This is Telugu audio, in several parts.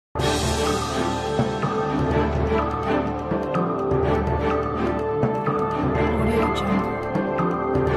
Audio Jungle.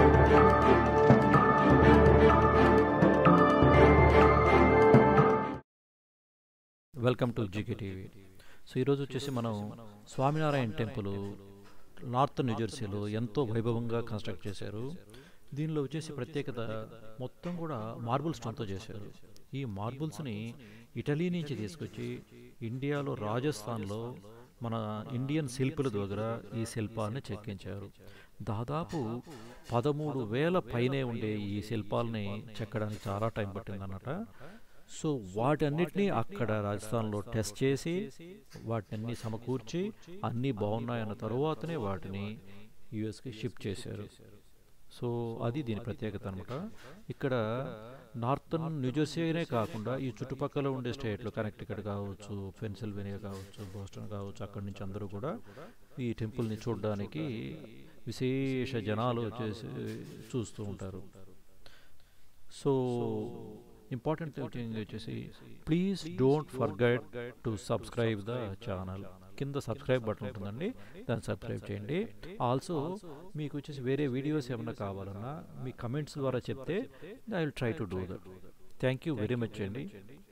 Welcome to GK TV so ఈరోజు వచ్చేసి మనం స్వామినారాయణ టెంపుల్ నార్త్ న్యూజెర్సీలో ఎంతో వైభవంగా కన్స్ట్రక్ట్ చేశారు దీనిలో వచ్చేసి ప్రత్యేకత మొత్తం కూడా మార్బుల్ స్టోన్తో చేశారు ఈ మార్బుల్స్ని ఇటలీ నుంచి తీసుకొచ్చి ఇండియాలో రాజస్థాన్లో మన ఇండియన్ శిల్పుల దగ్గర ఈ శిల్పాలని చెక్కించారు దాదాపు పదమూడు వేల పైనే ఉండే ఈ శిల్పాలని చెక్కడానికి చాలా టైం పట్టిందన్నమాట సో వాటన్నిటినీ అక్కడ రాజస్థాన్లో టెస్ట్ చేసి వాటిని సమకూర్చి అన్నీ బాగున్నాయన్న తరువాతనే వాటిని యుఎస్కి షిఫ్ట్ చేశారు సో అది దీని ప్రత్యేకత అనమాట ఇక్కడ నార్థన్ న్యూజెర్సీనే కాకుండా ఈ చుట్టుపక్కల ఉండే స్టేట్లు కనెక్టికట్ కావచ్చు పెన్సిల్వేనియా కావచ్చు బోస్టన్ కావచ్చు అక్కడి నుంచి అందరూ కూడా ఈ టెంపుల్ని చూడడానికి విశేష జనాలు వచ్చేసి చూస్తూ ఉంటారు సో ఇంపార్టెంట్ థింగ్ వచ్చేసి please don't forget to subscribe the channel కింద సబ్స్క్రైబ్ బటన్ ఉంటుందండి దాన్ని సబ్స్క్రైబ్ చేయండి ఆల్సో మీకు వచ్చేసి వేరే వీడియోస్ ఏమైనా కావాలన్నా మీ కమెంట్స్ ద్వారా చెప్తే I will try to do that thank you very much అండి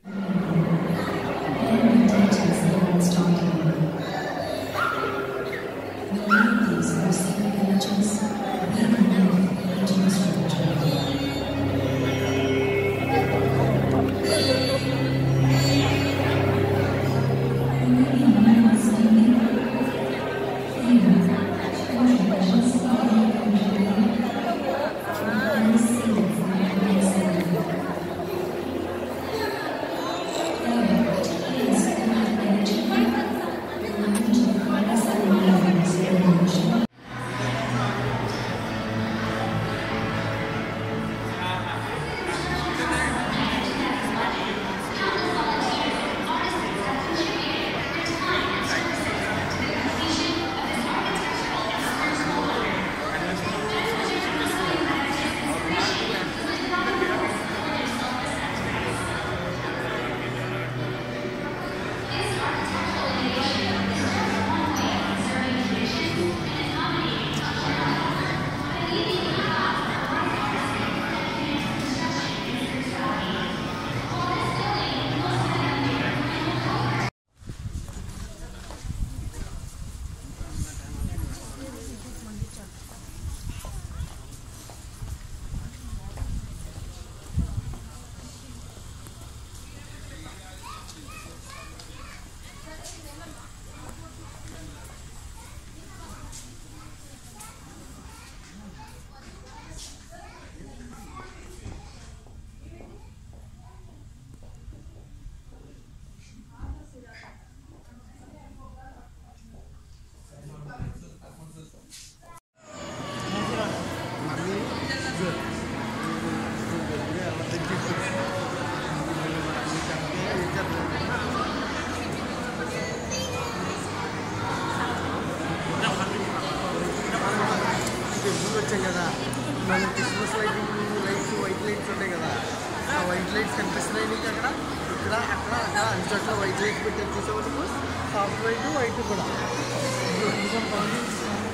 టెంపుల్ వచ్చాం కదా మన Christmas lighting lights white lights ఉంటాయి కదా ఆ వైట్ లైట్స్ కనిపిస్తున్నాయి నీకు అక్కడ ఇక్కడ అక్కడ అక్కడ అన్ని చోట్ల వైట్ లైట్స్ పెట్టి చూసే వరకు సాఫ్ట్ వైట్ వైట్ కూడా ఇదిగో, ఇంకా బాగుంది.